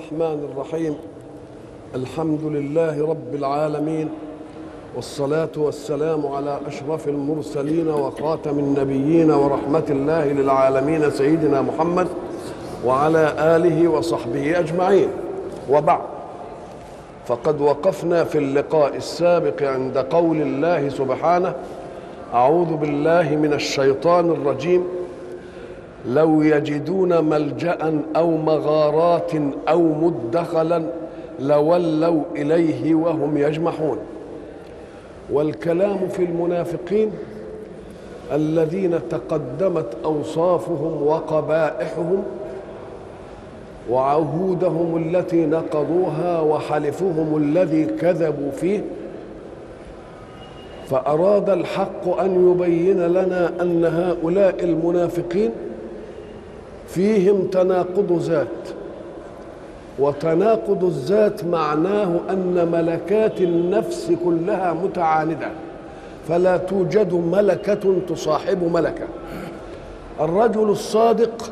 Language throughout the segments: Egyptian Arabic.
الرحمن الرحيم الحمد لله رب العالمين والصلاة والسلام على أشرف المرسلين وخاتم النبيين ورحمة الله للعالمين سيدنا محمد وعلى آله وصحبه أجمعين وبعد فقد وقفنا في اللقاء السابق عند قول الله سبحانه أعوذ بالله من الشيطان الرجيم لو يجدون ملجا او مغارات او مدخلا لولوا اليه وهم يجمحون والكلام في المنافقين الذين تقدمت اوصافهم وقبائحهم وعهودهم التي نقضوها وحلفهم الذي كذبوا فيه فاراد الحق ان يبين لنا ان هؤلاء المنافقين فيهم تناقض ذات وتناقض الذات معناه ان ملكات النفس كلها متعانده فلا توجد ملكه تصاحب ملكه الرجل الصادق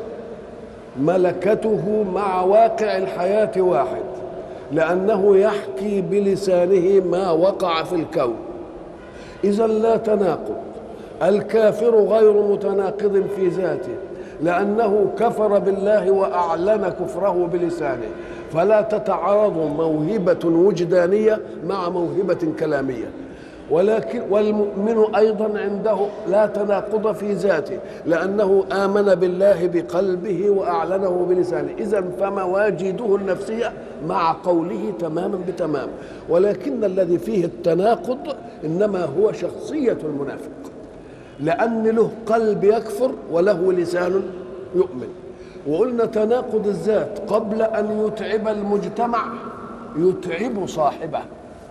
ملكته مع واقع الحياه واحد لانه يحكي بلسانه ما وقع في الكون اذا لا تناقض الكافر غير متناقض في ذاته لأنه كفر بالله وأعلن كفره بلسانه فلا تتعارض موهبة وجدانية مع موهبة كلامية ولكن والمؤمن أيضا عنده لا تناقض في ذاته لأنه آمن بالله بقلبه وأعلنه بلسانه إذا فمواجده النفسية مع قوله تماما بتمام ولكن الذي فيه التناقض إنما هو شخصية المنافق لأن له قلب يكفر وله لسان يؤمن وقلنا تناقض الذات قبل أن يتعب المجتمع يتعب صاحبه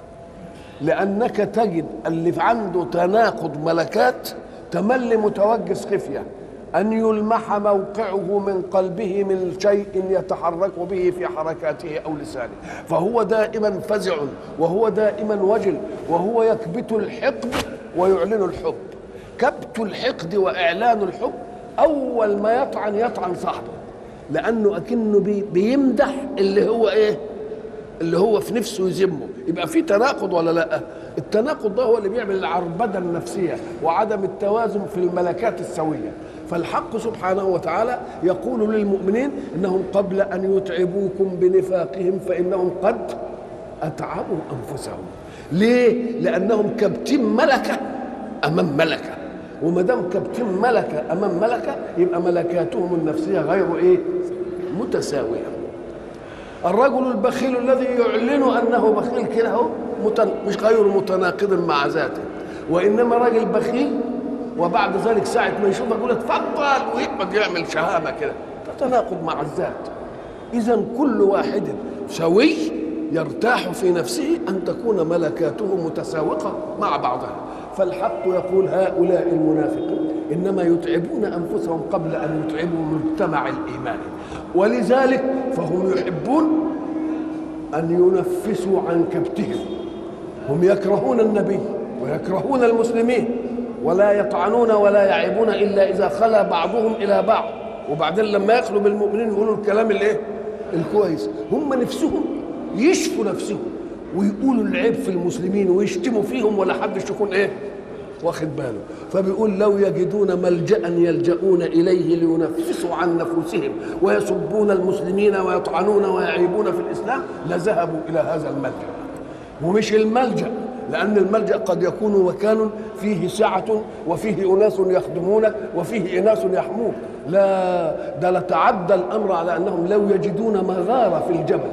لأنك تجد اللي عنده تناقض ملكات تملي متوجس خفية أن يلمح موقعه من قلبه من شيء يتحرك به في حركاته أو لسانه فهو دائما فزع وهو دائما وجل وهو يكبت الحقد ويعلن الحب كبت الحقد واعلان الحب اول ما يطعن يطعن صاحبه لانه اكنه بي بيمدح اللي هو ايه اللي هو في نفسه يذمه يبقى في تناقض ولا لا التناقض ده هو اللي بيعمل العربده النفسيه وعدم التوازن في الملكات السويه فالحق سبحانه وتعالى يقول للمؤمنين انهم قبل ان يتعبوكم بنفاقهم فانهم قد اتعبوا انفسهم ليه لانهم كابتين ملكه امام ملكه وما دام كابتن ملكه امام ملكه يبقى ملكاتهم النفسيه غير ايه؟ متساويه. الرجل البخيل الذي يعلن انه بخيل كده اهو مش غير متناقض مع ذاته وانما راجل بخيل وبعد ذلك ساعه ما يشوفك يقول اتفضل ويقعد يعمل شهامه كده تتناقض مع الذات. اذا كل واحد سوي يرتاح في نفسه ان تكون ملكاته متساوقه مع بعضها فالحق يقول هؤلاء المنافقون انما يتعبون انفسهم قبل ان يتعبوا مجتمع الايمان ولذلك فهم يحبون ان ينفسوا عن كبتهم هم يكرهون النبي ويكرهون المسلمين ولا يطعنون ولا يعيبون الا اذا خلا بعضهم الى بعض وبعدين لما يخلوا بالمؤمنين يقولوا الكلام الايه الكويس هم نفسهم يشفوا نفسهم ويقولوا العيب في المسلمين ويشتموا فيهم ولا حدش يكون ايه واخد باله فبيقول لو يجدون ملجا يلجؤون اليه لينفسوا عن نفوسهم ويسبون المسلمين ويطعنون ويعيبون في الاسلام لذهبوا الى هذا الملجا ومش الملجا لان الملجا قد يكون مكان فيه سعه وفيه اناس يخدمونك وفيه اناس يحموك لا ده لتعدى الامر على انهم لو يجدون مغاره في الجبل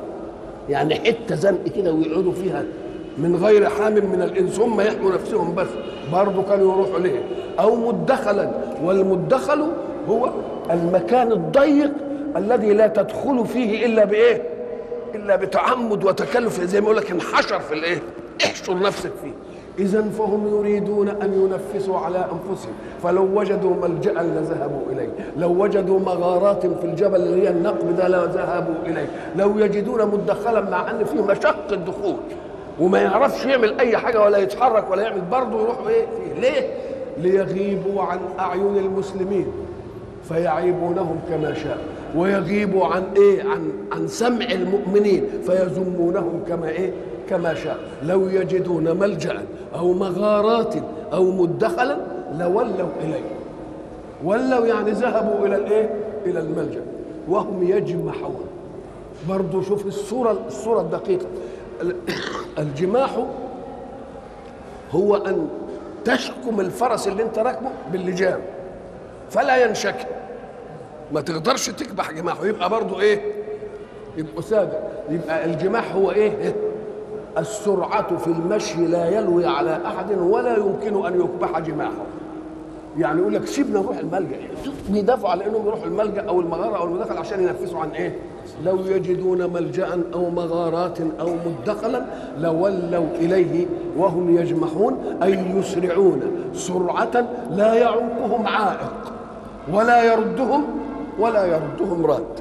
يعني حته زنق كده ويقعدوا فيها من غير حام من الانس هم يحموا نفسهم بس برضه كانوا يروحوا ليه او مدخلا والمدخل هو المكان الضيق الذي لا تدخل فيه الا بايه الا بتعمد وتكلف زي ما يقول لك انحشر في الايه احشر نفسك فيه اذا فهم يريدون ان ينفسوا على انفسهم فلو وجدوا ملجا لذهبوا اليه لو وجدوا مغارات في الجبل اللي هي النقب ده لذهبوا اليه لو يجدون مدخلا مع ان فيه مشق الدخول وما يعرفش يعمل اي حاجه ولا يتحرك ولا يعمل برضه يروحوا ايه فيه ليه ليغيبوا عن اعين المسلمين فيعيبونهم كما شاء ويغيب عن ايه عن عن سمع المؤمنين فيذمونهم كما ايه كما شاء لو يجدون ملجا او مغارات او مدخلا لولوا اليه ولوا يعني ذهبوا الى الايه الى الملجا وهم يجمحون برضو شوف الصوره الصوره الدقيقه الجماح هو ان تشكم الفرس اللي انت راكبه باللجام فلا ينشكم ما تقدرش تكبح جماحه يبقى برضه ايه يبقى سادة يبقى الجماح هو ايه السرعة في المشي لا يلوي على أحد ولا يمكن أن يكبح جماحه يعني يقول لك سيبنا نروح الملجأ شوف بيدافعوا على انهم يروحوا الملجأ او المغارة او المدخل عشان ينفسوا عن ايه لو يجدون ملجأ او مغارات او مدخلا لولوا اليه وهم يجمحون اي يسرعون سرعة لا يعوقهم عائق ولا يردهم ولا يردهم راد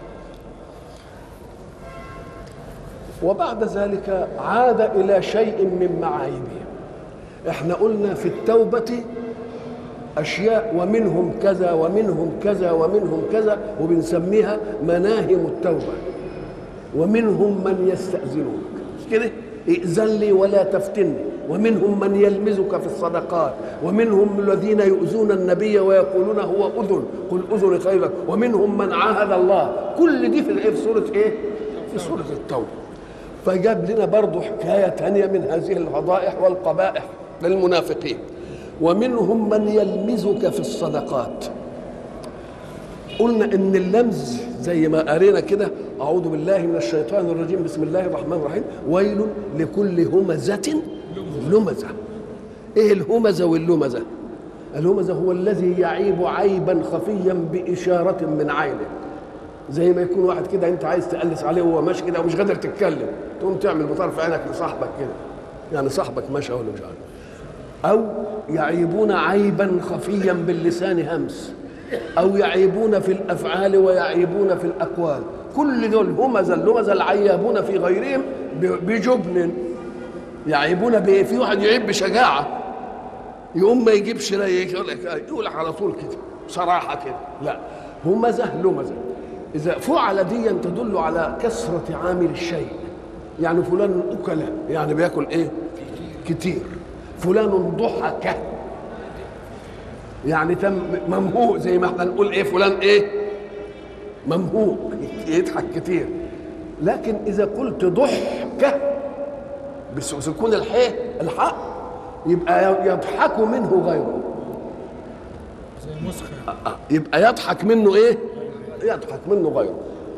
وبعد ذلك عاد الى شيء من معايبه احنا قلنا في التوبه اشياء ومنهم كذا ومنهم كذا ومنهم كذا وبنسميها مناهم التوبه ومنهم من يستاذنك كده ائذن لي ولا تفتني ومنهم من يلمزك في الصدقات ومنهم الذين يؤذون النبي ويقولون هو اذن قل اذن خير لك ومنهم من عاهد الله كل دي في في سوره ايه في سوره التوبه فجاب لنا برضه حكايه ثانيه من هذه الفضائح والقبائح للمنافقين ومنهم من يلمزك في الصدقات قلنا ان اللمز زي ما قرينا كده اعوذ بالله من الشيطان الرجيم بسم الله الرحمن الرحيم ويل لكل همزه لمزه ايه الهمزه واللمزه الهمزه هو الذي يعيب عيبا خفيا باشاره من عينه زي ما يكون واحد كده انت عايز تقلس عليه وهو ماشي كده ومش قادر تتكلم تقوم تعمل بطرف عينك لصاحبك كده يعني صاحبك ماشي ولا مش عارف او يعيبون عيبا خفيا باللسان همس او يعيبون في الافعال ويعيبون في الاقوال كل دول همزه اللمزه العيابون في غيرهم بجبن يعيبون بايه في واحد يعيب بشجاعه يقوم ما يجيبش لا يقول لك يقول لك على طول كده صراحه كده لا همزه لمزه اذا فعل دي تدل على كثره عامل الشيء يعني فلان اكل يعني بياكل ايه كتير فلان ضحك يعني تم ممهوء زي ما احنا نقول ايه فلان ايه ممهوء يضحك كتير لكن اذا قلت ضحك بسكون الحاء الحق يبقى يضحك منه غيره زي المسخة يبقى يضحك منه ايه يضحك منه غيره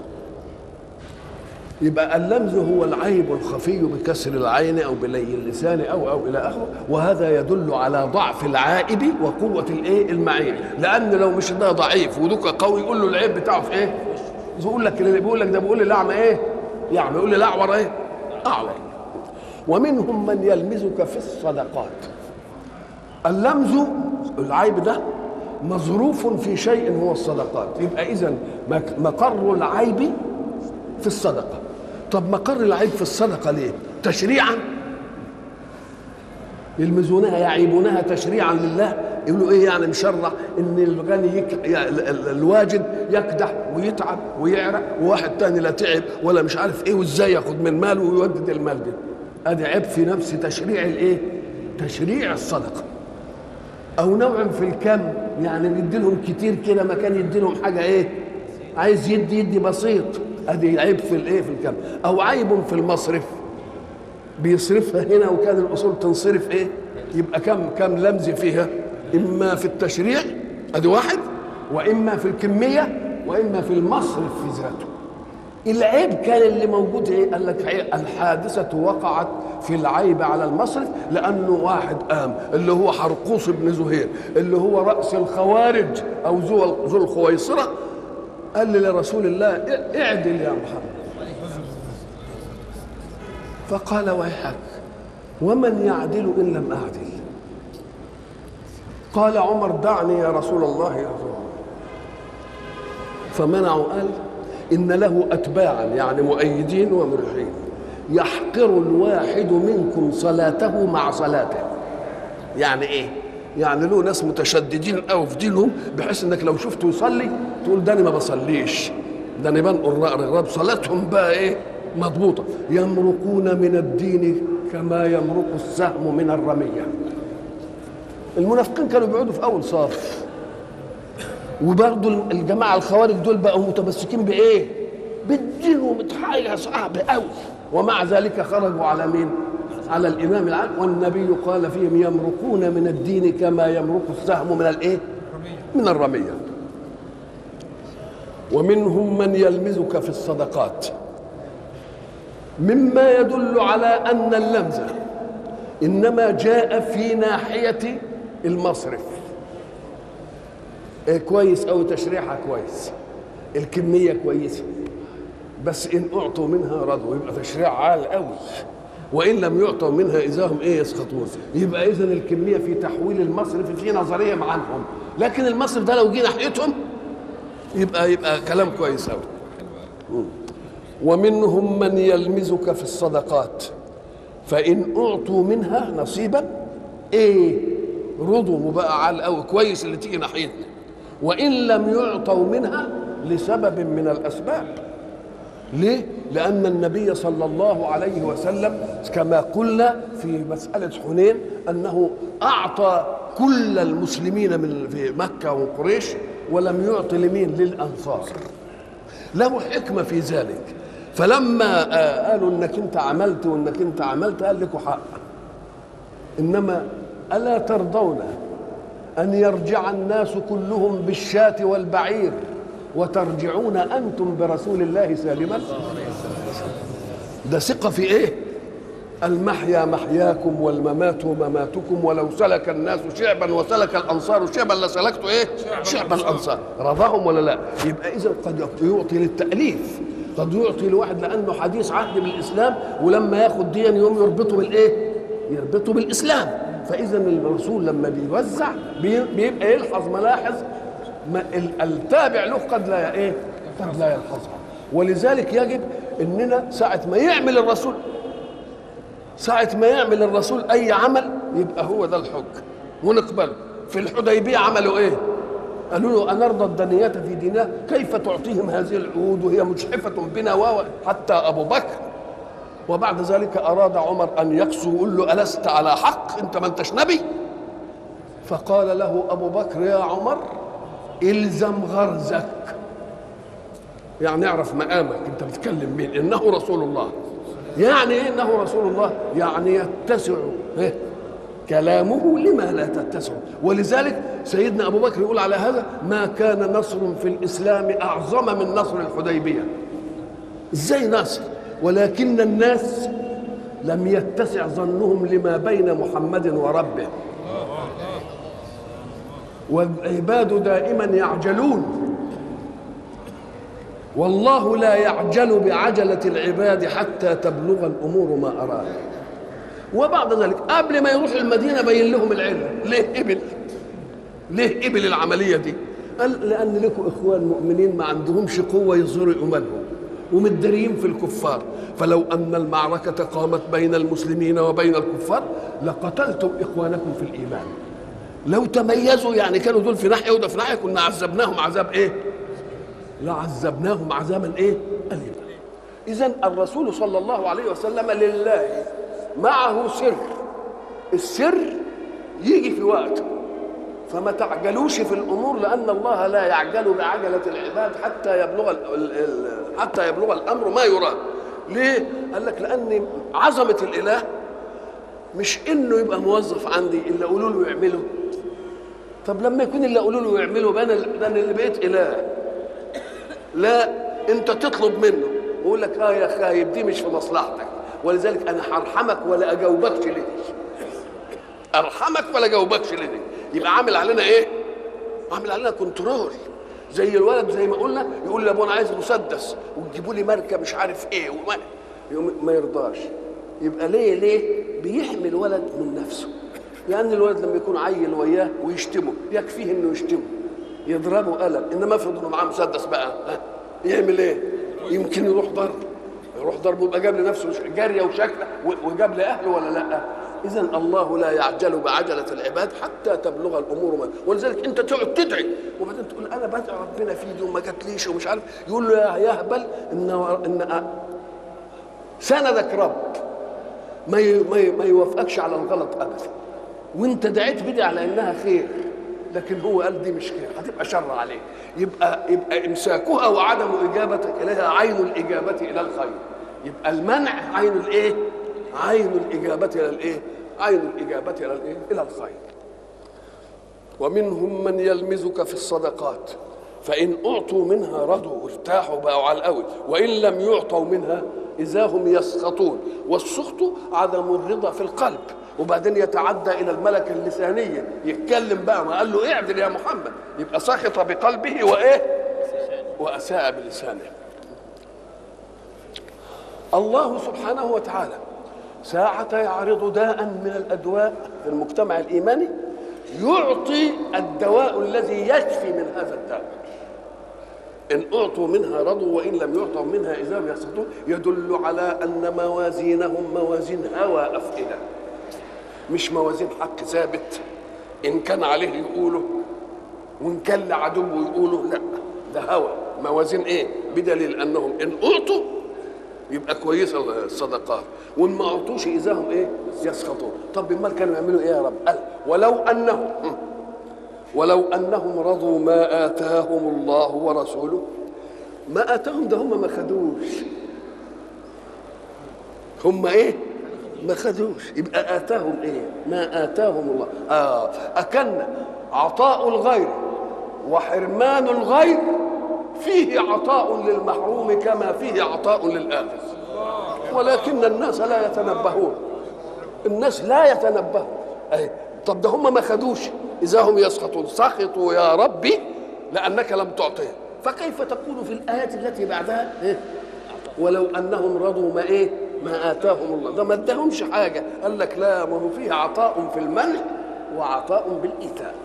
يبقى اللمز هو العيب الخفي بكسر العين او بلي اللسان او او الى اخره وهذا يدل على ضعف العائب وقوه الايه المعين لان لو مش ده ضعيف ودوك قوي يقول له العيب بتاعه في ايه يقول لك اللي بيقول لك ده بيقول لي الاعمى ايه يعمى يقول لي الاعور ايه اعور ومنهم من يلمزك في الصدقات اللمز العيب ده مظروف في شيء هو الصدقات يبقى اذا مقر العيب في الصدقه طب مقر العيب في الصدقه ليه تشريعا يلمزونها يعيبونها تشريعا لله يقولوا ايه يعني مشرع ان الغني يك... يا- ال- ال- الواجد يكدح ويتعب ويعرق وواحد تاني لا تعب ولا مش عارف ايه وازاي ياخد من ماله ويودد المال ده ادي عيب في نفس تشريع الايه تشريع الصدقه او نوع في الكم يعني ندي لهم كتير كده ما كان يدي لهم حاجه ايه عايز يدي يدي بسيط ادي عيب في الايه في الكم او عيب في المصرف بيصرفها هنا وكان الاصول تنصرف ايه يبقى كم كم لمز فيها اما في التشريع ادي واحد واما في الكميه واما في المصرف في ذاته العيب كان اللي موجود ايه قال لك عيب الحادثه وقعت في العيب على المصرف لانه واحد قام اللي هو حرقوس بن زهير اللي هو راس الخوارج او ذو ذو الخويصره قال لي لرسول الله اعدل يا محمد فقال ويحك ومن يعدل ان لم اعدل قال عمر دعني يا رسول الله يا رسول الله فمنعوا قال ان له اتباعا يعني مؤيدين ومرحين يحقر الواحد منكم صلاته مع صلاته يعني ايه يعني له ناس متشددين قوي في دينهم بحيث انك لو شفته يصلي تقول ده انا ما بصليش ده نبان الرغراب صلاتهم بقى ايه مضبوطه يمرقون من الدين كما يمرق السهم من الرميه المنافقين كانوا بيقعدوا في اول صف وبرضه الجماعه الخوارج دول بقوا متمسكين بايه؟ بالدين ومتحايل صعب قوي ومع ذلك خرجوا على مين؟ على الامام العام والنبي قال فيهم يمرقون من الدين كما يمرق السهم من الايه؟ من الرميه ومنهم من يلمزك في الصدقات مما يدل على ان اللمز انما جاء في ناحيه المصرف إيه كويس او تشريحها كويس الكميه كويسه بس ان اعطوا منها رضوا يبقى تشريع عال قوي وان لم يعطوا منها اذا هم ايه يسخطون يبقى اذا الكميه في تحويل المصرف في نظريه عنهم لكن المصرف ده لو جه ناحيتهم يبقى يبقى كلام كويس قوي ومنهم من يلمزك في الصدقات فان اعطوا منها نصيبا ايه رضوا وبقى عال قوي كويس اللي تيجي ناحيتنا وان لم يعطوا منها لسبب من الاسباب ليه لان النبي صلى الله عليه وسلم كما قلنا في مساله حنين انه اعطى كل المسلمين من في مكه وقريش ولم يعط لمين للانصار له حكمه في ذلك فلما قالوا انك انت عملت وانك انت عملت قال لكم حق انما الا ترضون ان يرجع الناس كلهم بالشاة والبعير وترجعون انتم برسول الله سالما ده ثقه في ايه المحيا محياكم والممات مماتكم ولو سلك الناس شعبا وسلك الانصار شعبا لسلكت ايه شعب الانصار رضاهم ولا لا يبقى اذا قد يعطي للتاليف قد يعطي لواحد لانه حديث عهد بالاسلام ولما ياخد دين يوم يربطه بالايه يربطه بالاسلام فاذا الرسول لما بيوزع بيبقى يلحظ ملاحظ ما التابع له قد لا ايه قد لا يلحظها ولذلك يجب اننا ساعه ما يعمل الرسول ساعة ما يعمل الرسول أي عمل يبقى هو ده الحج ونقبله في الحديبية عملوا إيه؟ قالوا له أنرضى الدنية في دينها كيف تعطيهم هذه العهود وهي مجحفة بنا و حتى أبو بكر وبعد ذلك أراد عمر أن يقسو ويقول له ألست على حق أنت ما أنتش نبي فقال له أبو بكر يا عمر الزم غرزك يعني اعرف مقامك انت بتكلم مين انه رسول الله يعني ايه انه رسول الله يعني يتسع إيه؟ كلامه لما لا تتسع ولذلك سيدنا ابو بكر يقول على هذا ما كان نصر في الاسلام اعظم من نصر الحديبيه ازاي نصر ولكن الناس لم يتسع ظنهم لما بين محمد وربه والعباد دائما يعجلون والله لا يعجل بعجلة العباد حتى تبلغ الأمور ما أراد وبعد ذلك قبل ما يروح المدينة بين لهم العلة ليه إبل ليه إبل العملية دي قال لأن لكم إخوان مؤمنين ما عندهمش قوة يظهروا إيمانهم ومتداريين في الكفار فلو أن المعركة قامت بين المسلمين وبين الكفار لقتلتم إخوانكم في الإيمان لو تميزوا يعني كانوا دول في ناحية وده في ناحية كنا عذبناهم عذاب إيه لعذبناهم عذابا ايه أليما إذا الرسول صلى الله عليه وسلم لله معه سر السر يجي في وقته فما تعجلوش في الامور لان الله لا يعجل بعجله العباد حتى يبلغ ال ال حتى يبلغ الامر ما يراد ليه قال لك لان عظمه الاله مش انه يبقى موظف عندي الا قولوا له يعمله طب لما يكون اللي قولوا له يعمله بقى انا اللي بقيت اله لا انت تطلب منه ويقول لك اه يا خايب دي مش في مصلحتك ولذلك انا هرحمك ولا اجاوبكش لدي ارحمك ولا اجاوبكش لدي يبقى عامل علينا ايه عامل علينا كنترول زي الولد زي ما قلنا يقول لي ابو انا عايز مسدس وتجيبوا لي ماركه مش عارف ايه وما ما يرضاش يبقى ليه ليه بيحمي الولد من نفسه لان يعني الولد لما يكون عيل وياه ويشتمه يكفيه انه يشتمه يضربه قلم انما افرض انه معاه مسدس بقى ها يعمل ايه؟ يمكن يروح ضرب يروح ضرب ويبقى جاب لنفسه جاريه وشكله وجاب لاهله ولا لا؟ اذا الله لا يعجل بعجله العباد حتى تبلغ الامور ما ولذلك انت تقعد تدعي وبعدين تقول انا بدعي ربنا في دي وما جاتليش ومش عارف يقول له يا يهبل ان ان سندك رب ما ي- ما ي- ما يوافقكش على الغلط ابدا وانت دعيت بدي على انها خير لكن هو قال دي مش خير هتبقى شر عليك يبقى يبقى امساكها وعدم اجابتك اليها عين الاجابه الى الخير يبقى المنع عين الايه؟ عين الاجابه الى الايه؟ عين الاجابه الى الايه؟ الى الخير ومنهم من يلمزك في الصدقات فإن أعطوا منها رضوا وارتاحوا بقوا على الأول وإن لم يعطوا منها إذا هم يسخطون والسخط عدم الرضا في القلب وبعدين يتعدى إلى الملكة اللسانية يتكلم بقى ما قال له اعدل يا محمد يبقى سخط بقلبه وإيه وأساء بلسانه الله سبحانه وتعالى ساعة يعرض داء من الأدواء في المجتمع الإيماني يعطي الدواء الذي يشفي من هذا الداء إن أعطوا منها رضوا وإن لم يعطوا منها إذا هم يسقطون يدل على أن موازينهم موازين هوى أفئدة مش موازين حق ثابت إن كان عليه يقولوا وإن كان لعدوه يقولوا لا ده هوى موازين إيه بدليل أنهم إن أعطوا يبقى كويسه الصدقات وان ما اعطوش اذا هم ايه يسخطون طب امال كانوا يعملوا ايه يا رب قال ولو انهم ولو انهم رضوا ما اتاهم الله ورسوله ما اتاهم ده هم ما خدوش هم ايه ما خدوش يبقى اتاهم ايه ما اتاهم الله اه اكن عطاء الغير وحرمان الغير فيه عطاء للمحروم كما فيه عطاء للآخذ ولكن الناس لا يتنبهون الناس لا يتنبهون أي طب ده هم ما خدوش إذا هم يسخطون سخطوا يا ربي لأنك لم تعطهم فكيف تقول في الآيات التي بعدها إيه؟ ولو أنهم رضوا ما إيه ما آتاهم الله ده ما ادهمش حاجة قال لك لا ما هو فيه عطاء في المنع وعطاء بالإيتاء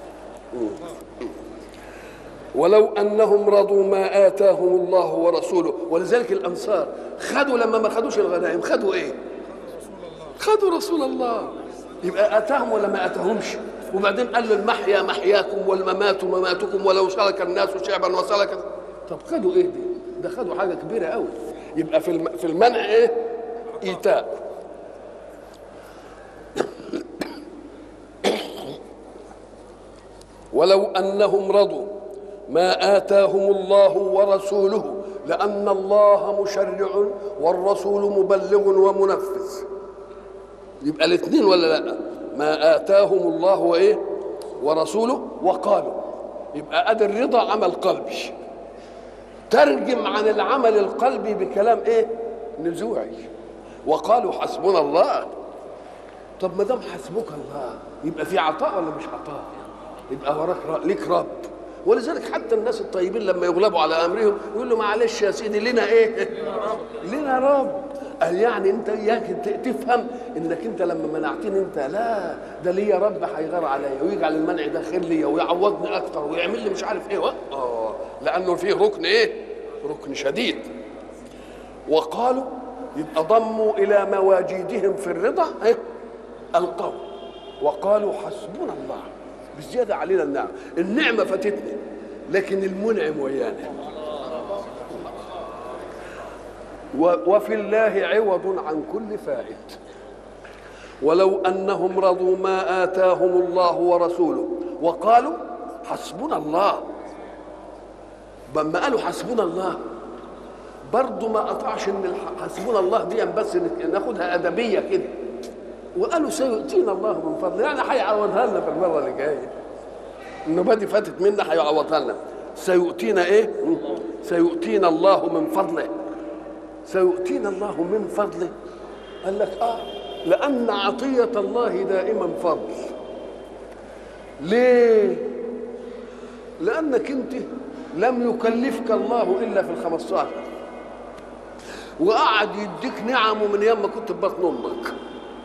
ولو انهم رضوا ما اتاهم الله ورسوله ولذلك الانصار خدوا لما ما خدوش الغنائم خدوا ايه خدوا رسول الله يبقى اتاهم ولا ما اتاهمش وبعدين قال له المحيا محياكم والممات مماتكم ولو سلك الناس شعبا وسلك طب خدوا ايه دي ده خدوا حاجه كبيره قوي يبقى في الم- في المنع ايه ايتاء ولو انهم رضوا ما اتاهم الله ورسوله لان الله مشرع والرسول مبلغ ومنفذ يبقى الاثنين ولا لا ما اتاهم الله وايه ورسوله وقالوا يبقى ادي الرضا عمل قلبي ترجم عن العمل القلبي بكلام ايه نزوعي وقالوا حسبنا الله طب ما دام حسبك الله يبقى في عطاء ولا مش عطاء يبقى وراك ر- ليك رب ولذلك حتى الناس الطيبين لما يغلبوا على امرهم يقول له معلش يا سيدي لنا ايه لنا رب قال يعني انت اياك ت- تفهم انك انت لما منعتني انت لا ده ليا رب هيغار عليا ويجعل المنع ده خير ليا ويعوضني اكتر ويعمل لي مش عارف ايه و- اه لانه فيه ركن ايه ركن شديد وقالوا يبقى ضموا الى مواجيدهم في الرضا ايه القول وقالوا حسبنا الله بزياده علينا النعم النعمه فاتتنا لكن المنعم ويانا و- وفي الله عوض عن كل فائت ولو انهم رضوا ما اتاهم الله ورسوله وقالوا حسبنا الله لما قالوا حسبنا الله برضه ما قطعش ان الح- حسبنا الله دي بس نك- ناخدها ادبيه كده وقالوا سيؤتينا الله من فضله يعني هيعوضها لنا في المره اللي جايه النوبه دي فاتت منا هيعوضها لنا سيؤتينا ايه سيؤتينا الله من فضله سيؤتينا الله من فضله قال لك اه لان عطيه الله دائما فضل ليه لانك انت لم يكلفك الله الا في الخمسة وقعد يديك نعمه من يوم ما كنت في بطن امك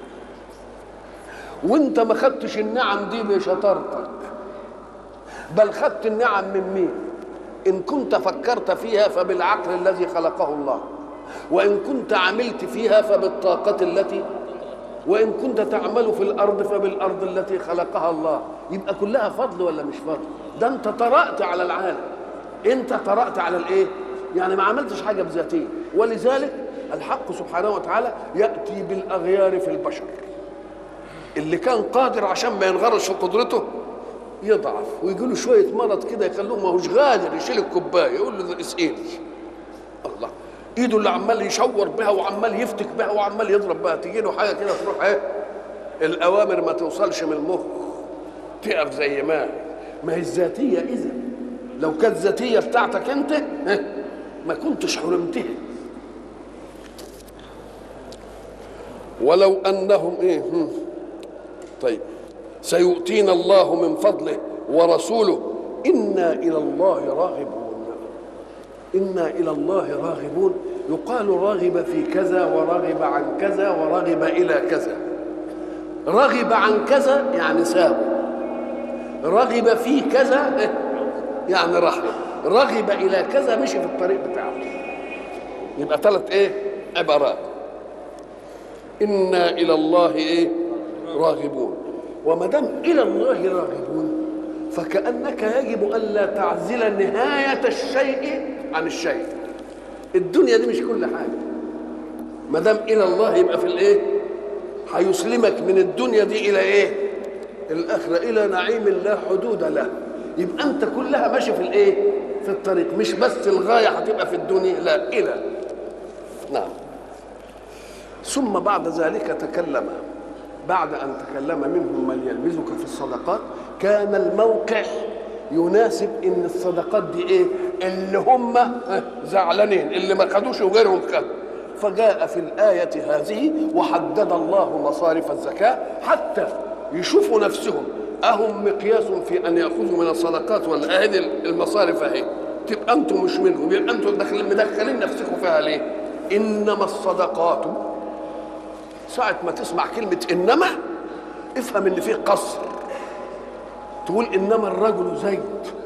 وانت ما خدتش النعم دي بشطارتك بل خدت النعم من مين ان كنت فكرت فيها فبالعقل الذي خلقه الله وان كنت عملت فيها فبالطاقه التي وإن كنت تعمل في الأرض فبالأرض التي خلقها الله يبقى كلها فضل ولا مش فضل ده أنت طرأت على العالم أنت طرأت على الإيه يعني ما عملتش حاجة بذاتية ولذلك الحق سبحانه وتعالى يأتي بالأغيار في البشر اللي كان قادر عشان ما ينغرش في قدرته يضعف ويجي له شويه مرض كده يخلوه ما هوش قادر يشيل الكوبايه يقول له اسقيني الله ايده اللي عمال يشور بها وعمال يفتك بها وعمال يضرب بها تيجي له حاجه كده تروح ايه الاوامر ما توصلش من المخ تقف زي ما هي. ما هي الذاتيه اذا لو كانت ذاتيه بتاعتك انت إيه؟ ما كنتش حرمتها ولو انهم ايه هم. طيب سيؤتينا الله من فضله ورسوله انا الى الله راغبون انا الى الله راغبون يقال رغب في كذا ورغب عن كذا ورغب الى كذا رغب عن كذا يعني ساب رغب في كذا يعني رحب رغب الى كذا مشي في الطريق بتاعه يبقى ثلاث ايه عبارات انا الى الله ايه راغبون وما دام الى الله راغبون فكانك يجب الا تعزل نهايه الشيء عن الشيء الدنيا دي مش كل حاجه ما دام الى الله يبقى في الايه هيسلمك من الدنيا دي الى ايه الاخره الى نعيم لا حدود له يبقى انت كلها ماشي في الايه في الطريق مش بس الغايه هتبقى في الدنيا لا الى نعم ثم بعد ذلك تكلم بعد ان تكلم منهم من يلمزك في الصدقات كان الموقع يناسب ان الصدقات دي ايه اللي هم زعلانين اللي ما خدوش وغيرهم خد فجاء في الآية هذه وحدد الله مصارف الزكاة حتى يشوفوا نفسهم أهم مقياس في أن يأخذوا من الصدقات ولا هذه المصارف أهي تبقى أنتم مش منهم يبقى أنتم داخلين مدخلين نفسكم فيها ليه؟ إنما الصدقات ساعة ما تسمع كلمة إنما افهم إن فيه قصر تقول إنما الرجل زيد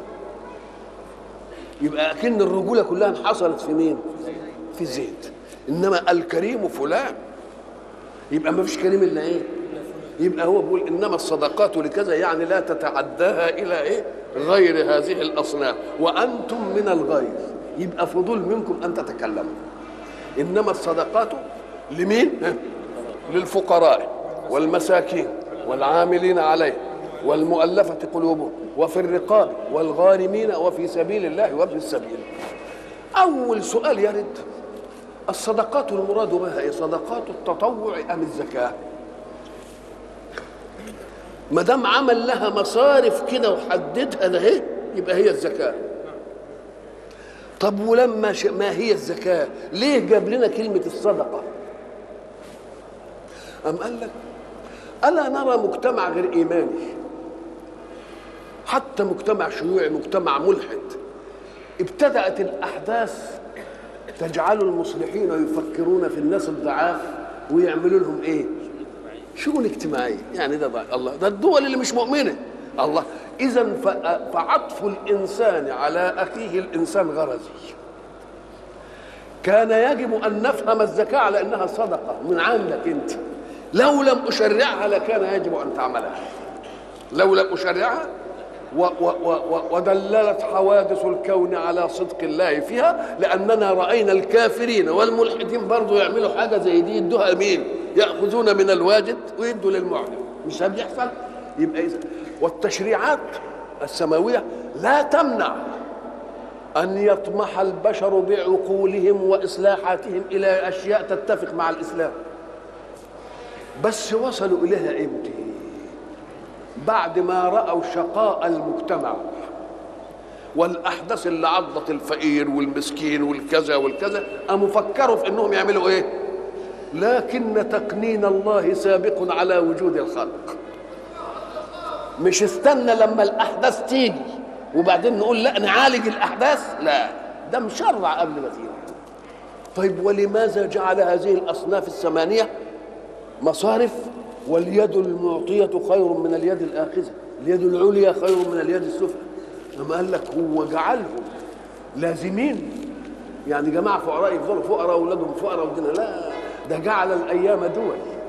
يبقى أكن الرجولة كلها انحصرت في مين؟ في زيد إنما الكريم فلان يبقى ما فيش كريم إلا إيه؟ يبقى هو بيقول إنما الصدقات لكذا يعني لا تتعداها إلى إيه؟ غير هذه الأصناف وأنتم من الغير يبقى فضول منكم أن تتكلموا إنما الصدقات لمين؟ للفقراء والمساكين والعاملين عليه والمؤلفة قلوبهم وفي الرقاب والغارمين وفي سبيل الله وابن السبيل أول سؤال يرد الصدقات المراد بها إيه؟ صدقات التطوع أم الزكاة؟ ما دام عمل لها مصارف كده وحددها ده إيه؟ يبقى هي الزكاة طب ولما ش... ما هي الزكاة؟ ليه جاب لنا كلمة الصدقة؟ أم قال لك ألا نرى مجتمع غير إيماني حتى مجتمع شيوعي مجتمع ملحد ابتدأت الأحداث تجعل المصلحين يفكرون في الناس الضعاف ويعملوا لهم ايه؟ شؤون اجتماعيه يعني ده ضعف. الله ده الدول اللي مش مؤمنه الله اذا فعطف الانسان على اخيه الانسان غرزي كان يجب ان نفهم الزكاه على انها صدقه من عندك انت لو لم اشرعها لكان يجب ان تعملها لو لم اشرعها و و و ودللت حوادث الكون على صدق الله فيها لاننا راينا الكافرين والملحدين برضه يعملوا حاجه زي دي يدوها مين؟ ياخذون من الواجد ويدوا للمعلم مش ده بيحصل؟ يبقى اذا والتشريعات السماويه لا تمنع ان يطمح البشر بعقولهم واصلاحاتهم الى اشياء تتفق مع الاسلام بس وصلوا اليها امتى؟ بعد ما رأوا شقاء المجتمع والأحداث اللي عضت الفقير والمسكين والكذا والكذا قاموا فكروا في إنهم يعملوا إيه؟ لكن تقنين الله سابق على وجود الخلق مش استنى لما الأحداث تيجي وبعدين نقول لا نعالج الأحداث لا ده مشرع قبل ما تيجي طيب ولماذا جعل هذه الأصناف الثمانية مصارف واليد المعطية خير من اليد الآخذة اليد العليا خير من اليد السفلى أما قال لك هو جعلهم لازمين يعني جماعة فقراء يفضلوا فقراء أولادهم فقراء ودنا لا ده جعل الأيام دول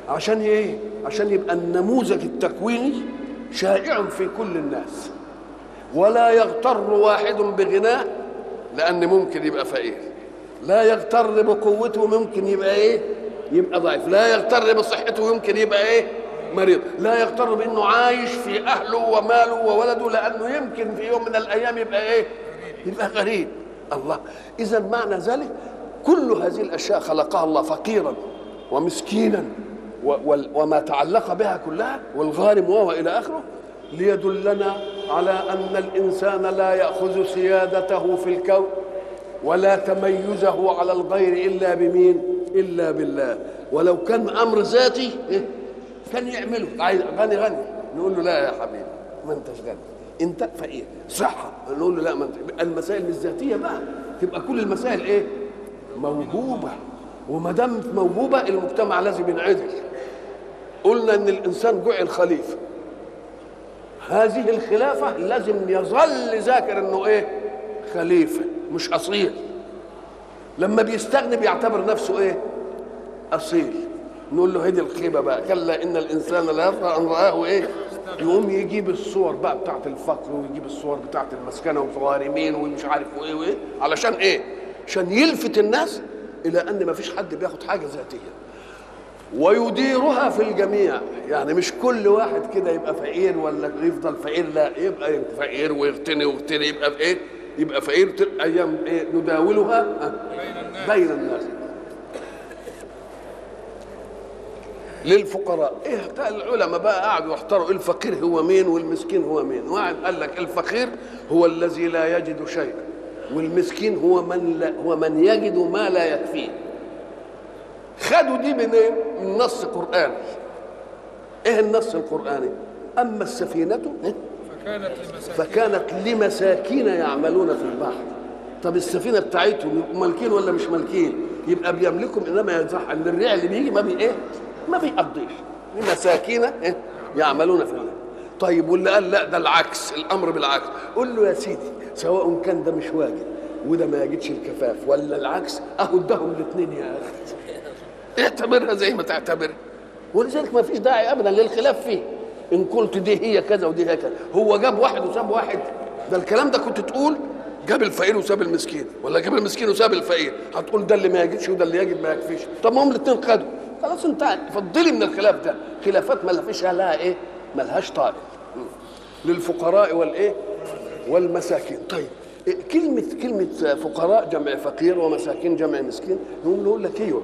عشان ايه عشان يبقى النموذج التكويني شائع في كل الناس ولا يغتر واحد بغناه لان ممكن يبقى فقير لا يغتر بقوته ممكن يبقى ايه يبقى ضعيف لا يغتر بصحته يمكن يبقى ايه مريض لا يغتر بانه عايش في اهله وماله وولده لانه يمكن في يوم من الايام يبقى ايه يبقى غريب الله اذا معنى ذلك كل هذه الاشياء خلقها الله فقيرا ومسكينا و- وال- وما تعلق بها كلها والغارم وهو الى اخره ليدلنا على ان الانسان لا ياخذ سيادته في الكون ولا تميزه على الغير الا بمين الا بالله ولو كان امر ذاتي إيه؟ كان يعمله عايز غني غني نقول له لا يا حبيبي ما انتش غني انت فقير صحه نقول له لا ما انت المسائل مش ذاتيه بقى تبقى كل المسائل ايه موهوبه وما دام موهوبه المجتمع لازم ينعدل قلنا ان الانسان جعل خليفه هذه الخلافه لازم يظل ذاكر انه ايه خليفه مش اصيل لما بيستغني بيعتبر نفسه ايه اصيل نقول له هدي الخيبه بقى كلا ان الانسان لا يرضى ان راه ايه يقوم يجيب الصور بقى بتاعت الفقر ويجيب الصور بتاعت المسكنه والغارمين ومش عارف وايه وايه علشان ايه عشان يلفت الناس الى ان ما فيش حد بياخد حاجه ذاتيه ويديرها في الجميع يعني مش كل واحد كده يبقى فقير ولا يفضل فقير لا يبقى فقير ويغتني ويغتني يبقى في ايه يبقى فقير تل- ايام ايه نداولها آه، بين الناس للفقراء ايه بتاع العلماء بقى قعدوا يحتاروا الفقير هو مين والمسكين هو مين واحد قال لك الفقير هو الذي لا يجد شيئا والمسكين هو من لا هو من يجد ما لا يكفيه خدوا دي منين من نص قراني ايه النص القراني اما السفينه إيه؟ فكانت لمساكين فكانت لمساكين يعملون في البحر طب السفينه بتاعتهم يبقوا مالكين ولا مش مالكين يبقى بيملكهم انما يصح ان الريع اللي بيجي ما بي ايه ما بيقضيش لمساكين إيه؟ يعملون في البحر طيب واللي قال لا ده العكس الامر بالعكس قول له يا سيدي سواء كان ده مش واجب وده ما يجدش الكفاف ولا العكس اهو ادهم الاثنين يا اخي اعتبرها زي ما تعتبر ولذلك ما فيش داعي ابدا للخلاف فيه ان قلت دي هي كذا ودي هي كذا هو جاب واحد وساب واحد ده الكلام ده كنت تقول جاب الفقير وساب المسكين ولا جاب المسكين وساب الفقير هتقول ده اللي ما يجيش وده اللي يجب ما يكفيش طب ما هم الاثنين خدوا خلاص انتهت فضلي من الخلاف ده خلافات ما فيش لها ايه ما لهاش طائل للفقراء والايه والمساكين طيب إيه كلمة كلمة فقراء جمع فقير ومساكين جمع مسكين نقول نقول لك ايوه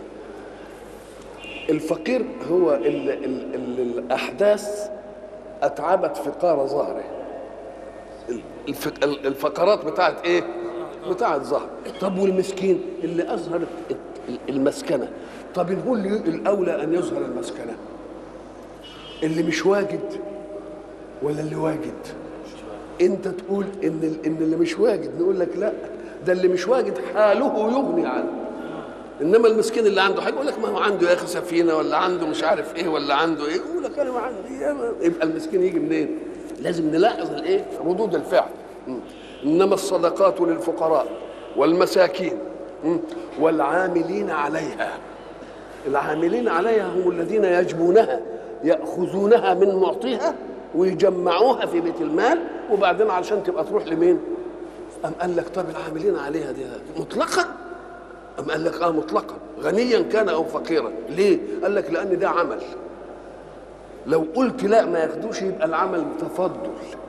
الفقير هو اللي, اللي الاحداث اتعبت فقار ظهره الف- الفقرات بتاعت ايه بتاعت ظهر طب والمسكين اللي اظهر المسكنه طب نقول لي الاولى ان يظهر المسكنه اللي مش واجد ولا اللي واجد انت تقول ان ال- ان اللي مش واجد نقول لك لا ده اللي مش واجد حاله يغني عنه انما المسكين اللي عنده حاجه يقول لك ما هو عنده يا اخي سفينه ولا عنده مش عارف ايه ولا عنده ايه يقول لك انا ما عندي إيه ما- يبقى المسكين يجي منين؟ لازم نلاحظ الايه؟ ردود الفعل م. انما الصدقات للفقراء والمساكين م. والعاملين عليها العاملين عليها هم الذين يجبونها ياخذونها من معطيها ويجمعوها في بيت المال وبعدين علشان تبقى تروح لمين؟ أم قال لك طب العاملين عليها دي مطلقا أم قال لك اه مطلقا غنيا كان او فقيرا ليه قال لك لان ده عمل لو قلت لا ما ياخدوش يبقى العمل تفضل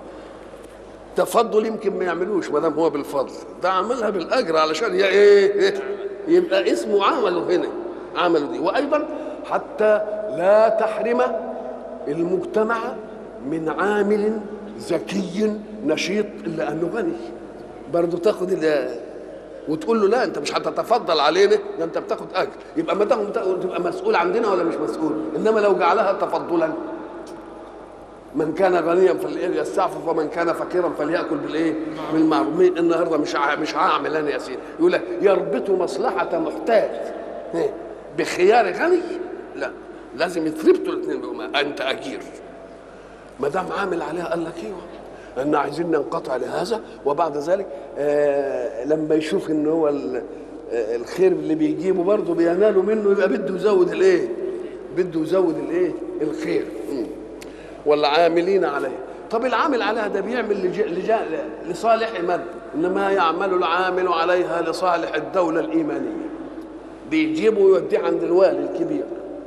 تفضل يمكن ما يعملوش ما دام هو بالفضل ده عملها بالاجر علشان يا ايه إيه؟ يبقى اسمه عمله هنا عمله دي وايضا حتى لا تحرم المجتمع من عامل ذكي نشيط الا انه غني برضه تاخد ال- وتقول له لا انت مش هتتفضل علينا ده انت بتاخد اجر يبقى ما تاخد تبقى مسؤول عندنا ولا مش مسؤول انما لو جعلها تفضلا من كان غنيا فليستعفف ومن كان فقيرا فليأكل بالايه؟ بالمعروف مين النهارده مش ع- مش هعمل انا يا سيدي يقول لك يربط مصلحه محتاج إيه؟ بخيار غني لا لازم يتربطوا الاثنين بهما انت اجير ما دام عامل عليها قال لك ايوه ان عايزين ننقطع لهذا وبعد ذلك آه لما يشوف ان هو ال- آه، الخير اللي بيجيبه برضه بيناله منه يبقى بده يزود الايه؟ بده يزود الايه الخير مم. والعاملين عليه طب العامل عليها ده بيعمل لج... لج... لصالح من انما يعمل العامل عليها لصالح الدوله الايمانيه بيجيبه ويوديه عند الوالي الكبير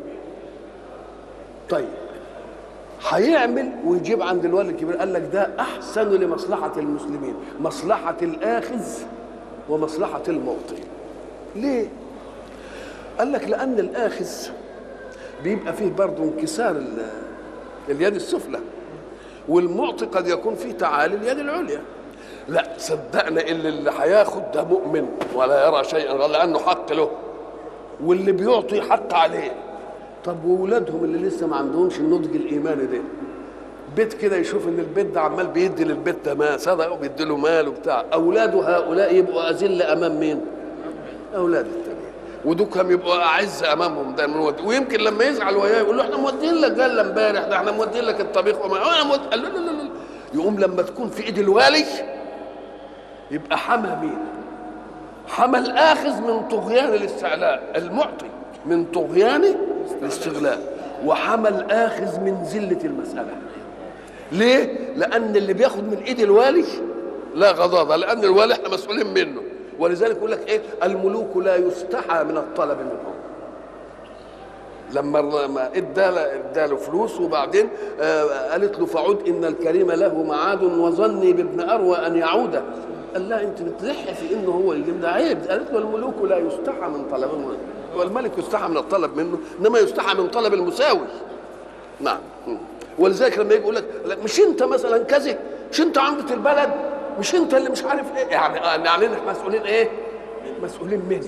طيب هيعمل ويجيب عند الوالي الكبير قال لك ده احسن لمصلحه المسلمين مصلحه الاخذ ومصلحه المعطي ليه قال لك لان الاخذ بيبقى فيه برضه انكسار ال- اليد السفلى والمعطي قد يكون فيه تعالي اليد العليا لا صدقنا اللي اللي هياخد ده مؤمن ولا يرى شيئا غير لانه حق له واللي بيعطي حق عليه طب واولادهم اللي لسه ما عندهمش النضج الايماني ده بيت كده يشوف ان البيت ده عمال بيدي للبيت ده ما صدق وبيدي له مال وبتاع اولاده هؤلاء يبقوا اذل امام مين؟ اولاد التانيين ودوكهم يبقوا اعز امامهم ده من ود... ويمكن لما يزعل وياه يقول له احنا مودين لك جله امبارح ده احنا مودين لك الطبيخ وما انا مود... قال له لا لا لا يقوم لما تكون في ايد الوالي يبقى حمى مين؟ حمى الاخذ من طغيان الاستعلاء المعطي من طغيان الاستغلال وحمى الاخذ من ذله المساله ليه؟ لأن اللي بياخد من إيد الوالي لا غضاضة لأن الوالي احنا مسؤولين منه ولذلك يقول لك إيه الملوك لا يستحى من الطلب منهم لما لما ادى ادى له فلوس وبعدين آه قالت له فعد ان الكريم له معاد وظني بابن اروى ان يعود قال لا انت بتلح في انه هو يجيب ده عيب قالت له الملوك لا يستحى من طلب والملك يستحى من الطلب منه انما يستحى من طلب المساوي نعم مم. ولذلك لما يجي يقول لك لا، مش انت مثلا كذا مش انت عمدة البلد مش انت اللي مش عارف ايه يعني يعني احنا مسؤولين ايه مسؤولين منك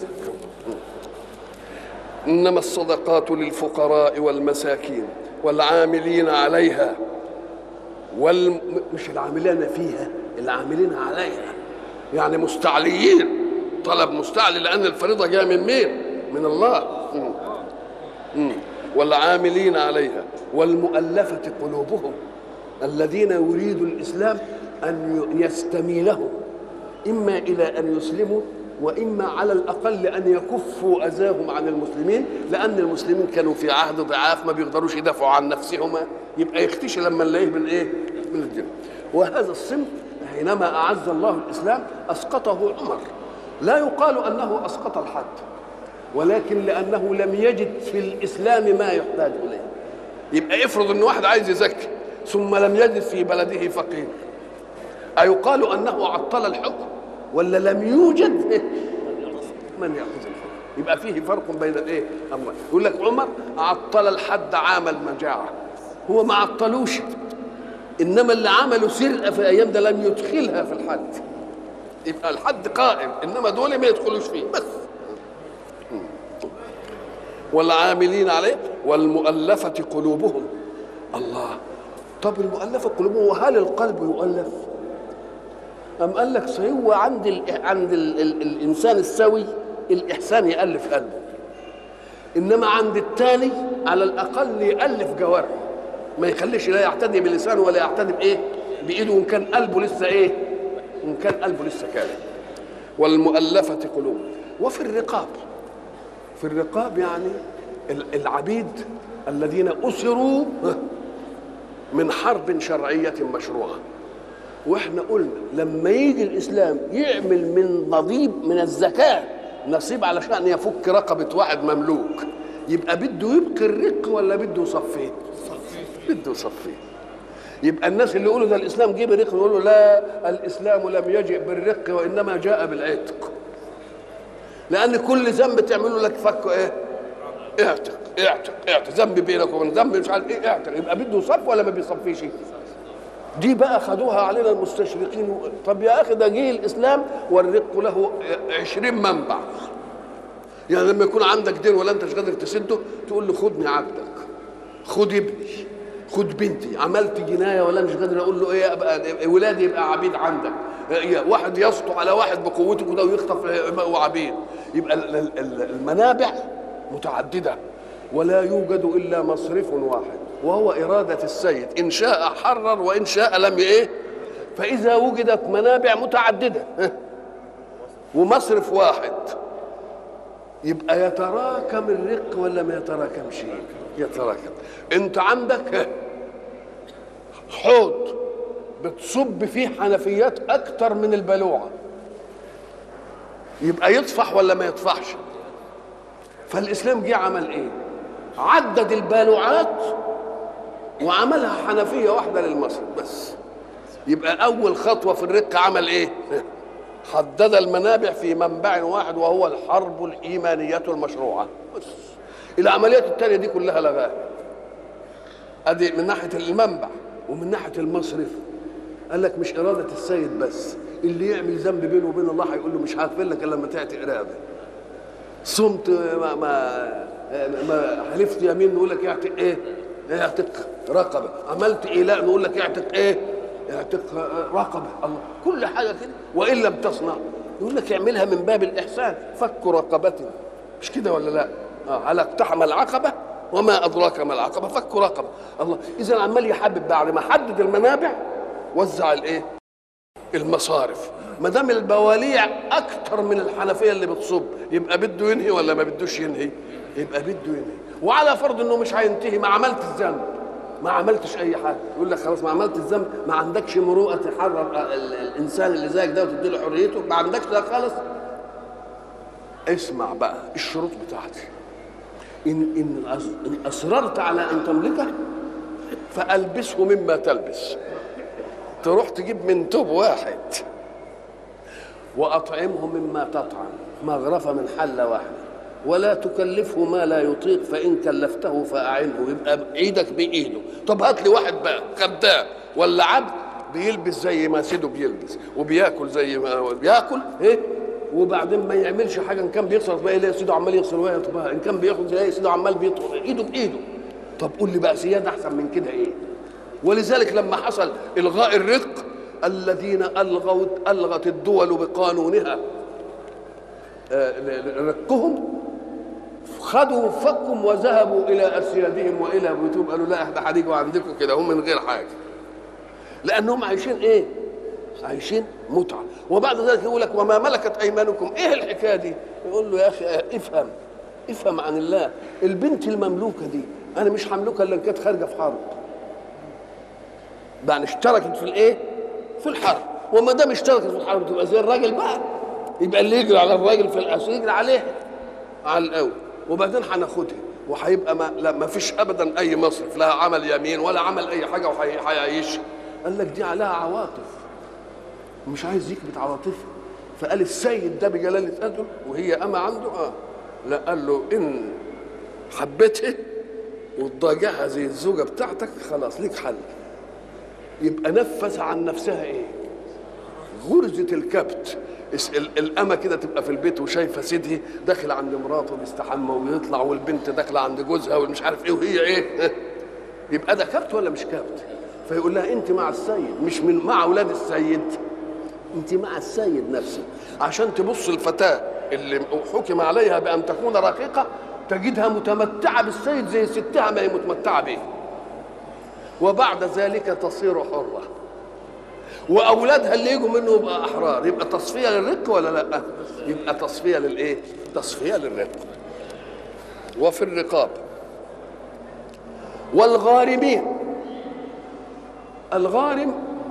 انما الصدقات للفقراء والمساكين والعاملين عليها وال مش العاملين فيها العاملين عليها يعني مستعليين طلب مستعلي لان الفريضه جايه من مين من الله مم. مم. والعاملين عليها والمؤلفة قلوبهم الذين يريد الإسلام أن يستميلهم إما إلى أن يسلموا وإما على الأقل أن يكفوا أذاهم عن المسلمين لأن المسلمين كانوا في عهد ضعاف ما بيقدروش يدافعوا عن نفسهم يبقى يختشي لما نلاقيه من إيه؟ من الدين وهذا الصنف حينما أعز الله الإسلام أسقطه عمر لا يقال أنه أسقط الحد ولكن لانه لم يجد في الاسلام ما يحتاج اليه يبقى افرض ان واحد عايز يزكي ثم لم يجد في بلده فقير ايقال انه عطل الحكم ولا لم يوجد من ياخذ الحكم يبقى فيه فرق بين الايه اموال يقول لك عمر عطل الحد عام المجاعه هو ما عطلوش انما اللي عملوا سرقه في ايام ده لم يدخلها في الحد يبقى الحد قائم انما دول ما يدخلوش فيه بس والعاملين عليه والمؤلفة قلوبهم الله طب المؤلفة قلوبهم وهل القلب يؤلف؟ أم قال لك صحيح هو عند ال عند ال ال الإنسان السوي الإحسان يألف قلبه إنما عند الثاني على الأقل يألف جوارحه ما يخليش لا يعتدي بلسانه ولا يعتدي بإيه؟ بإيده وإن كان قلبه لسه إيه؟ وإن كان قلبه لسه كامل والمؤلفة قلوبهم وفي الرقاب في الرقاب يعني العبيد الذين أسروا من حرب شرعية مشروعة واحنا قلنا لما يجي الإسلام يعمل من نصيب من الزكاة نصيب علشان يفك رقبة واحد مملوك يبقى بده يبقي الرق ولا بده يصفيه؟ بده يصفيه يبقى الناس اللي يقولوا ده الإسلام جيب الرق يقولوا لا الإسلام لم يجئ بالرق وإنما جاء بالعتق لان كل ذنب تعمله لك فك ايه اعتق اعتق اعتق ذنب بينك وبين ذنب مش عارف ايه اعتق يبقى بده يصف ولا ما بيصفيش دي بقى خدوها علينا المستشرقين و... طب يا اخي ده جه الاسلام والرق له عشرين منبع يعني لما يكون عندك دين ولا انت مش قادر تسده تقول له خدني عبدك خد ابني خد بنتي عملت جنايه ولا مش قادر اقول له ايه ابقى ولادي يبقى عبيد عندك واحد يسطو على واحد بقوته كده ويخطف وعبيد يبقى المنابع متعدده ولا يوجد الا مصرف واحد وهو اراده السيد ان شاء حرر وان شاء لم ايه فاذا وجدت منابع متعدده ومصرف واحد يبقى يتراكم الرق ولا ما يتراكمش يتراكم انت عندك حوض بتصب فيه حنفيات اكتر من البلوعه يبقى يطفح ولا ما يطفحش فالاسلام جه عمل ايه عدد البالوعات وعملها حنفيه واحده للمصرف بس يبقى اول خطوه في الرق عمل ايه حدد المنابع في منبع واحد وهو الحرب الايمانيه المشروعه بس العمليات الثانيه دي كلها لغاها ادي من ناحيه المنبع ومن ناحيه المصرف قال لك مش اراده السيد بس اللي يعمل ذنب بينه وبين الله هيقول له مش هغفر لك الا لما تعطي اراده صمت ما ما ما حلفت يمين نقول لك يعتق ايه؟ يعتق رقبه عملت ايلاء نقول لك يعتق ايه؟ يعتق رقبه الله كل حاجه كده وان لم تصنع يقول لك اعملها من باب الاحسان فك رقبه مش كده ولا لا؟ اه على اقتحم العقبه وما ادراك ما العقبه فك رقبه الله اذا عمال يحبب بعد ما حدد المنابع وزع الايه؟ المصارف ما دام البواليع اكتر من الحنفيه اللي بتصب يبقى بده ينهي ولا ما بدوش ينهي يبقى بده ينهي وعلى فرض انه مش هينتهي ما عملت الذنب ما عملتش اي حاجه يقول لك خلاص ما عملت الذنب ما عندكش مروءه تحرر ال- الانسان اللي زيك ده وتدي له حريته ما عندكش ده خالص اسمع بقى الشروط بتاعتي ان ان أص- ان اصررت على ان تملكه فالبسه مما تلبس تروح تجيب من توب واحد واطعمه مما تطعم مغرفه من حله واحده ولا تكلفه ما لا يطيق فان كلفته فاعنه يبقى ايدك بايده طب هات لي واحد بقى خدام ولا عبد بيلبس زي ما سيده بيلبس وبياكل زي ما هو بياكل ايه وبعدين ما يعملش حاجه ان كان بيصرف بقى يلاقي سيده عمال يغسل وهي يطبخها ان كان بياخد يلاقي سيده عمال بيطبخ ايده بايده طب قول لي بقى سياده احسن من كده ايه ولذلك لما حصل الغاء الرق الذين الغوا الغت الدول بقانونها آه، ل- ل- رقهم خدوا فكهم وذهبوا الى اسيادهم والى بيوتهم قالوا لا احنا هنيجوا عندكم كده هم من غير حاجه لانهم عايشين ايه؟ عايشين متعه وبعد ذلك يقول لك وما ملكت ايمانكم ايه الحكايه دي؟ يقول له يا اخي آه، افهم افهم عن الله البنت المملوكه دي انا مش هملكها الا ان كانت خارجه في حرب يعني اشتركت في الايه؟ في الحرب وما دام اشتركت في الحرب تبقى زي الراجل بقى يبقى اللي يجري على الراجل في الاسر يجري عليها على الاول وبعدين هناخدها وهيبقى ما, لا ما فيش ابدا اي مصرف لها عمل يمين ولا عمل اي حاجه وهيعيش قال لك دي عليها عواطف مش عايز يكبت عواطفها فقال السيد ده بجلاله قدره وهي اما عنده اه لا قال له ان حبيتها وتضاجعها زي الزوجه بتاعتك خلاص ليك حل يبقى نفذ عن نفسها ايه غرزة الكبت اس- ال- الأمة كده تبقى في البيت وشايفة سيدها داخل عند مراته بيستحمى ويطلع والبنت داخلة عند جوزها والمش عارف ايه وهي ايه يبقى ده كبت ولا مش كبت فيقول لها انت مع السيد مش من مع اولاد السيد انت مع السيد نفسه عشان تبص الفتاة اللي حكم عليها بأن تكون رقيقة تجدها متمتعة بالسيد زي ستها ما هي متمتعة به وبعد ذلك تصير حرة واولادها اللي يجوا منه يبقى احرار يبقى تصفيه للرق ولا لا يبقى تصفيه للايه تصفيه للرق وفي الرقاب والغارمين الغارم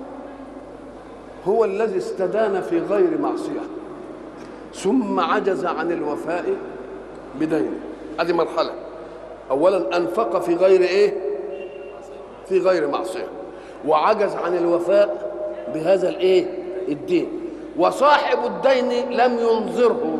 هو الذي استدان في غير معصيه ثم عجز عن الوفاء بدينه هذه مرحله اولا انفق في غير ايه في غير معصيه وعجز عن الوفاء بهذا الايه الدين وصاحب الدين لم ينظره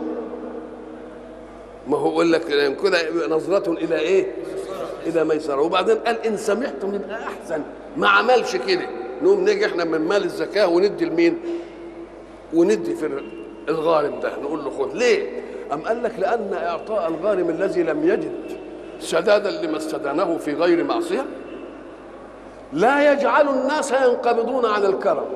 ما هو يقول لك كده نظرة إلى إيه؟ إلى ميسرة وبعدين قال إن سمحتم يبقى أحسن ما عملش كده نقوم نيجي إحنا من مال الزكاة وندي لمين؟ وندي في الغارم ده نقول له خذ ليه؟ أم قال لك لأن إعطاء الغارم الذي لم يجد سدادا لما استدانه في غير معصية لا يجعل الناس ينقبضون عن الكرم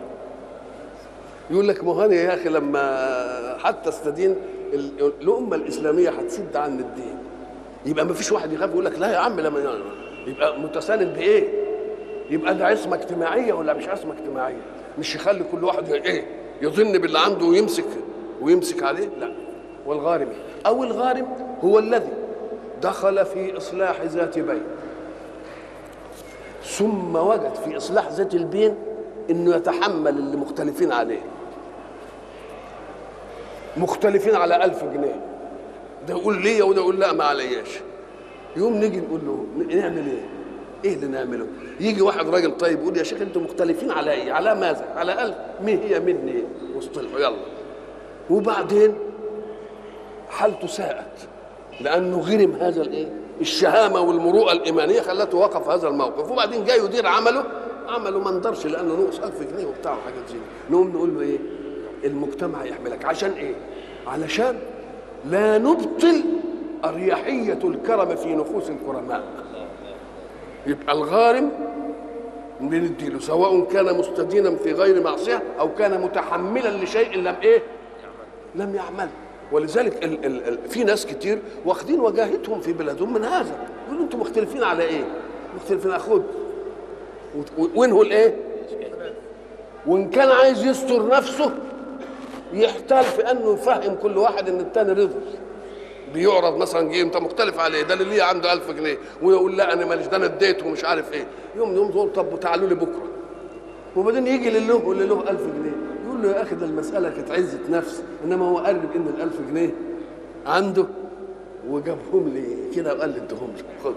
يقول لك مهاني يا اخي لما حتى استدين ال- الامه الاسلاميه هتسد عن الدين يبقى ما فيش واحد يخاف يقول لك لا يا عم لما يبقى متساند بايه؟ يبقى ده عصمه اجتماعيه ولا مش عصمه اجتماعيه؟ مش يخلي كل واحد ايه؟ يظن باللي عنده ويمسك ويمسك عليه؟ لا والغارم أو الغارم هو الذي دخل في إصلاح ذات بين ثم وجد في إصلاح ذات البين إنه يتحمل اللي مختلفين عليه مختلفين على ألف جنيه ده يقول ليا وده يقول لا ما علياش يوم نيجي نقول له نعمل ايه؟ ايه اللي نعمله؟ يجي واحد راجل طيب يقول يا شيخ انتوا مختلفين على ايه؟ على ماذا؟ على ألف مين هي مني واصطلحوا يلا وبعدين حالته ساءت لانه غرم هذا الايه؟ الشهامه والمروءه الايمانيه خلته وقف هذا الموقف وبعدين جاي يدير عمله عمله ما ندرش لانه نقص 1000 جنيه وبتاع وحاجات زي دي نقوم نقول له ايه؟ المجتمع يحملك عشان ايه؟ علشان لا نبطل أريحية الكرم في نفوس الكرماء يبقى الغارم بنديله سواء كان مستدينا في غير معصية أو كان متحملا لشيء لم إيه لم يعمل ولذلك ال ال ال في ناس كتير واخدين وجاهتهم في بلادهم من هذا يقولوا انتم مختلفين على ايه مختلفين على خد وين هو الايه وان كان عايز يستر نفسه يحتال في انه يفهم كل واحد ان التاني رضا بيعرض مثلا جه انت مختلف عليه ده اللي ليه عنده 1000 جنيه ويقول لا انا ماليش ده انا اديته ومش عارف ايه يوم يوم تقول طب تعالوا لي بكره وبعدين يجي للي له واللي له 1000 جنيه يقول له يا اخي ده المساله كانت عزه نفس انما هو قرب ان ال 1000 جنيه عنده وجابهم لي كده وقال لي اديهم لي خد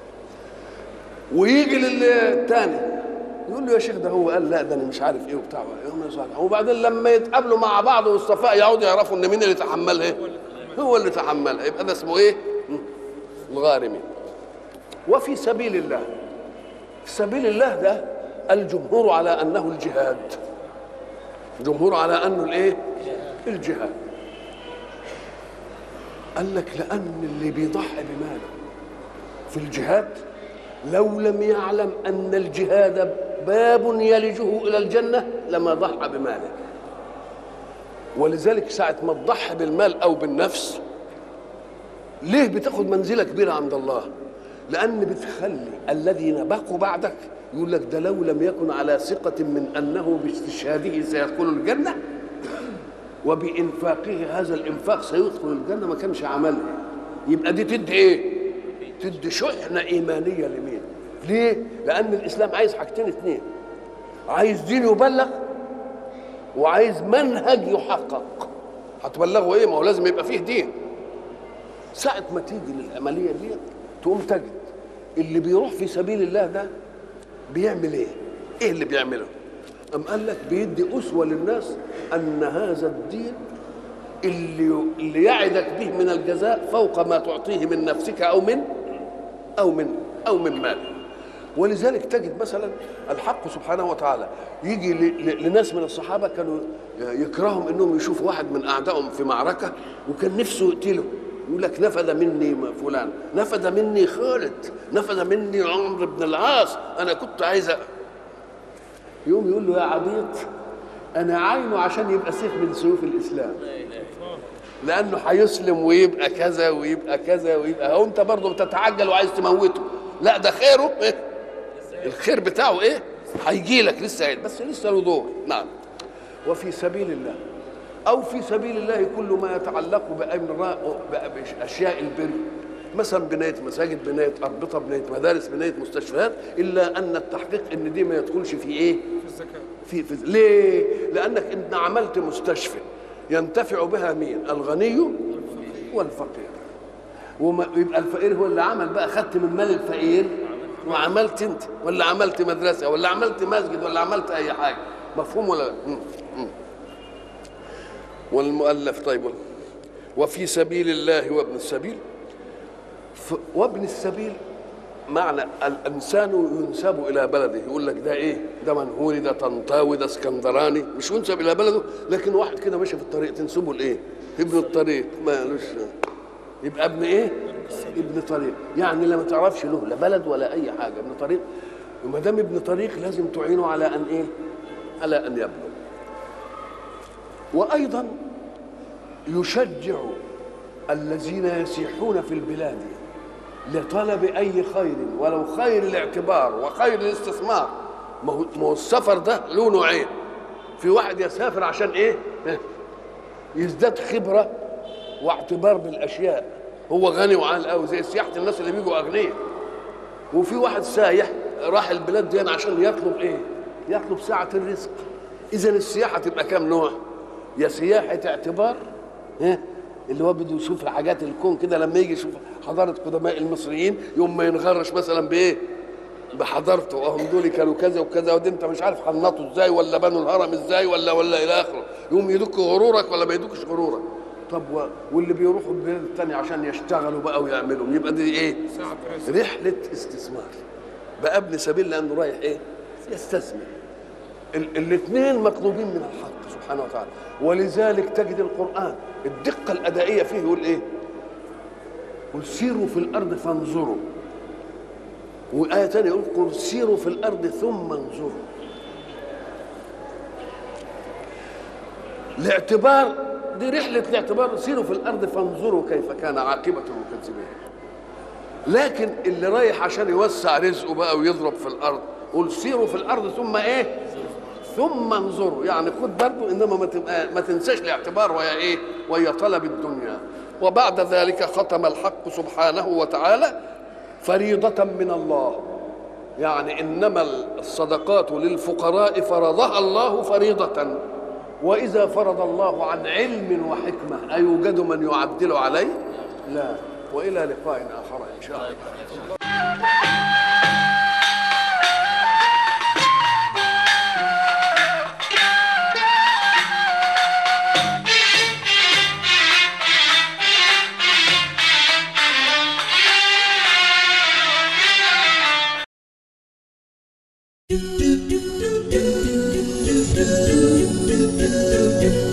ويجي للتاني يقول له يا شيخ ده هو قال لا ده انا مش عارف ايه وبتاع يوم يصالح وبعدين لما يتقابلوا مع بعض والصفاء يقعدوا يعرفوا ان مين اللي تحملها ايه هو اللي تحملها يبقى ده اسمه ايه الغارمين وفي سبيل الله سبيل الله ده الجمهور على انه الجهاد جمهور على انه الايه الجهاد قال لك لان اللي بيضحي بماله في الجهاد لو لم يعلم ان الجهاد باب يلجه الى الجنه لما ضحى بماله ولذلك ساعه ما تضحي بالمال او بالنفس ليه بتاخد منزله كبيره عند الله لان بتخلي الذين بقوا بعدك يقول لك ده لو لم يكن على ثقه من انه باستشهاده سيدخل الجنه وبانفاقه هذا الانفاق سيدخل الجنه ما كانش عملها يبقى دي تدي ايه تدي شحنه ايمانيه لمين ليه لان الاسلام عايز حاجتين اتنين عايز دين يبلغ وعايز منهج يحقق هتبلغوا ايه ما هو لازم يبقى فيه دين ساعة ما تيجي للعملية دي تقوم تجد اللي بيروح في سبيل الله ده بيعمل ايه؟ ايه اللي بيعمله؟ أم قال لك بيدي أسوة للناس أن هذا الدين اللي اللي يعدك به من الجزاء فوق ما تعطيه من نفسك أو من أو من أو من مال ولذلك تجد مثلا الحق سبحانه وتعالى يجي لناس من الصحابة كانوا يكرههم انهم يشوفوا واحد من اعدائهم في معركة وكان نفسه يقتله يقول لك نفذ مني فلان نفذ مني خالد نفذ مني عمرو بن العاص انا كنت عايز يوم يقول له يا عبيط انا عينه عشان يبقى سيف من سيوف الاسلام لانه هيسلم ويبقى كذا ويبقى كذا ويبقى هو انت برضه بتتعجل وعايز تموته لا ده خيره إيه؟ الخير بتاعه ايه هيجي لك لسه عيد بس لسه له دور نعم وفي سبيل الله او في سبيل الله كل ما يتعلق بامر باشياء البر مثلا بنايه مساجد بنايه اربطه بنايه مدارس بنايه مستشفيات الا ان التحقيق ان دي ما يدخلش في ايه في الزكاة في, في ليه لانك انت عملت مستشفى ينتفع بها مين الغني والفقير وما يبقى الفقير هو اللي عمل بقى خدت من مال الفقير وعملت انت ولا عملت مدرسه ولا عملت مسجد ولا عملت اي حاجه مفهوم ولا لا مم. مم. والمؤلف طيب وفي سبيل الله وابن السبيل ف- وابن السبيل معنى الانسان ينسب الى بلده يقول لك ده ايه ده منهوري ده طنطاوي ده اسكندراني مش ينسب الى بلده لكن واحد كده ماشي في الطريق تنسبه لايه ابن الطريق مالوش يبقى ابن ايه ابن طريق يعني لا ما تعرفش له لا بلد ولا اي حاجه ابن طريق وما دام ابن طريق لازم تعينه على ان ايه على ان يبلغ وايضا يشجع الذين يسيحون في البلاد لطلب اي خير ولو خير الاعتبار وخير الاستثمار ما هو ما هو السفر ده له نوعين في واحد يسافر عشان ايه؟ يزداد خبره واعتبار بالاشياء هو غني وعال قوي زي سياحه الناس اللي بيجوا اغنياء وفي واحد سايح راح البلاد دي عشان يطلب ايه يطلب ساعه الرزق اذا السياحه تبقى كام نوع يا سياحه اعتبار ها اللي هو بده يشوف حاجات الكون كده لما يجي يشوف حضاره قدماء المصريين يوم ما ينغرش مثلا بايه بحضارته وهم دول كانوا كذا وكذا ودي انت مش عارف حنطوا ازاي ولا بنوا الهرم ازاي ولا ولا الى اخره يقوم يدك غرورك ولا ما يدكش غرورك طب و... واللي بيروحوا البلاد الثانيه عشان يشتغلوا بقى ويعملوا يبقى دي ايه رحله استثمار بقى ابن سبيل لانه رايح ايه يستثمر ال- الاثنين مطلوبين من الحق سبحانه وتعالى ولذلك تجد القرآن الدقة الأدائية فيه يقول إيه؟ قل سيروا في الأرض فانظروا وآية ثانية يقول قل سيروا في الأرض ثم انظروا الاعتبار دي رحلة الاعتبار سيروا في الأرض فانظروا كيف كان عاقبة المكذبين لكن اللي رايح عشان يوسع رزقه بقى ويضرب في الأرض قل سيروا في الأرض ثم إيه؟ ثم انظروا يعني خد برضه انما ما تبقى ما تنساش الاعتبار ويا ايه ويا طلب الدنيا وبعد ذلك ختم الحق سبحانه وتعالى فريضة من الله يعني انما الصدقات للفقراء فرضها الله فريضة واذا فرض الله عن علم وحكمة ايوجد من يعدل عليه؟ لا والى لقاء اخر ان شاء الله do do do do do do do do